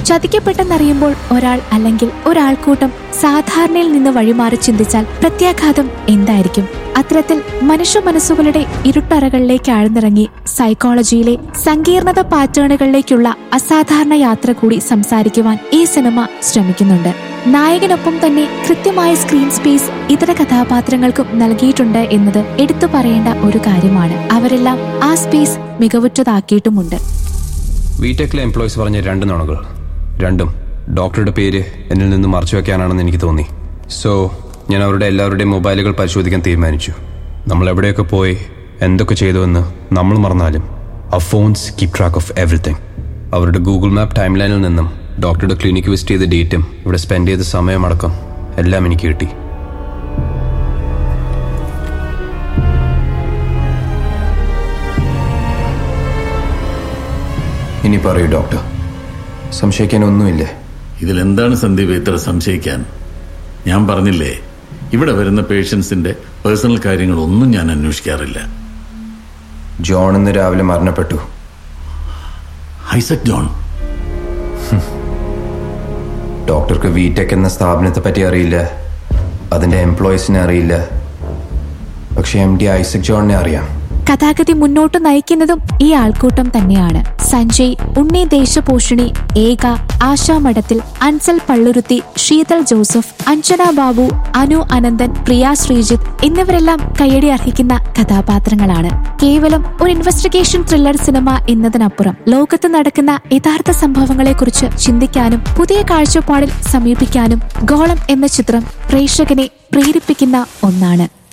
ചതിക്കപ്പെട്ടെന്നറിയുമ്പോൾ ഒരാൾ അല്ലെങ്കിൽ ഒരാൾക്കൂട്ടം സാധാരണയിൽ നിന്ന് വഴിമാറി ചിന്തിച്ചാൽ പ്രത്യാഘാതം എന്തായിരിക്കും അത്തരത്തിൽ മനുഷ്യ മനസ്സുകളുടെ ഇരുട്ടറകളിലേക്ക് ആഴ്ന്നിറങ്ങി സൈക്കോളജിയിലെ സങ്കീർണത പാറ്റേണുകളിലേക്കുള്ള അസാധാരണ യാത്ര കൂടി സംസാരിക്കുവാൻ ഈ സിനിമ ശ്രമിക്കുന്നുണ്ട് നായകനൊപ്പം തന്നെ കൃത്യമായ സ്ക്രീൻ സ്പേസ് ഇതര കഥാപാത്രങ്ങൾക്കും നൽകിയിട്ടുണ്ട് എന്നത് എടുത്തു പറയേണ്ട ഒരു കാര്യമാണ് അവരെല്ലാം ആ സ്പേസ് മികവുറ്റതാക്കിയിട്ടുമുണ്ട് വിടെക്കിലെ എംപ്ലോയീസ് പറഞ്ഞ രണ്ട് നുണകൾ രണ്ടും ഡോക്ടറുടെ പേര് എന്നിൽ നിന്ന് മറച്ചു വെക്കാനാണെന്ന് എനിക്ക് തോന്നി സോ ഞാൻ അവരുടെ എല്ലാവരുടെയും മൊബൈലുകൾ പരിശോധിക്കാൻ തീരുമാനിച്ചു നമ്മൾ എവിടെയൊക്കെ പോയി എന്തൊക്കെ ചെയ്തുവെന്ന് നമ്മൾ മറന്നാലും ആ phones keep track of everything അവരുടെ ഗൂഗിൾ മാപ്പ് ടൈം ലൈനിൽ നിന്നും ഡോക്ടറുടെ ക്ലിനിക്ക് വിസിറ്റ് ചെയ്ത ഡേറ്റും ഇവിടെ സ്പെൻഡ് ചെയ്ത സമയമടക്കം എല്ലാം എനിക്ക് കിട്ടി ഇനി പറയൂ ഡോക്ടർ സംശയിക്കാനൊന്നുമില്ലേ ഇതിലെന്താണ് സന്ദീപ് ഇത്ര സംശയിക്കാൻ ഞാൻ പറഞ്ഞില്ലേ ഇവിടെ വരുന്ന പേഷ്യൻസിന്റെ പേഴ്സണൽ കാര്യങ്ങളൊന്നും ഞാൻ അന്വേഷിക്കാറില്ല ജോൺ ഇന്ന് രാവിലെ മരണപ്പെട്ടു ഐസക് ജോൺ ഡോക്ടർക്ക് വിടെക് എന്ന സ്ഥാപനത്തെ പറ്റി അറിയില്ല അതിന്റെ എംപ്ലോയീസിനെ അറിയില്ല പക്ഷെ എം ഡി ഐസക് ജോണിനെ അറിയാം കഥാഗതി മുന്നോട്ട് നയിക്കുന്നതും ഈ ആൾക്കൂട്ടം തന്നെയാണ് സഞ്ജയ് ഉണ്ണി ദേശപോഷിണി ഏക ആശാ മഠത്തിൽ അൻസൽ പള്ളുരുത്തി ശീതൾ ജോസഫ് അഞ്ജന ബാബു അനു അനന്തൻ പ്രിയ ശ്രീജിത്ത് എന്നിവരെല്ലാം കയ്യടി അർഹിക്കുന്ന കഥാപാത്രങ്ങളാണ് കേവലം ഒരു ഇൻവെസ്റ്റിഗേഷൻ ത്രില്ലർ സിനിമ എന്നതിനപ്പുറം ലോകത്ത് നടക്കുന്ന യഥാർത്ഥ സംഭവങ്ങളെക്കുറിച്ച് ചിന്തിക്കാനും പുതിയ കാഴ്ചപ്പാടിൽ സമീപിക്കാനും ഗോളം എന്ന ചിത്രം പ്രേക്ഷകനെ പ്രേരിപ്പിക്കുന്ന ഒന്നാണ്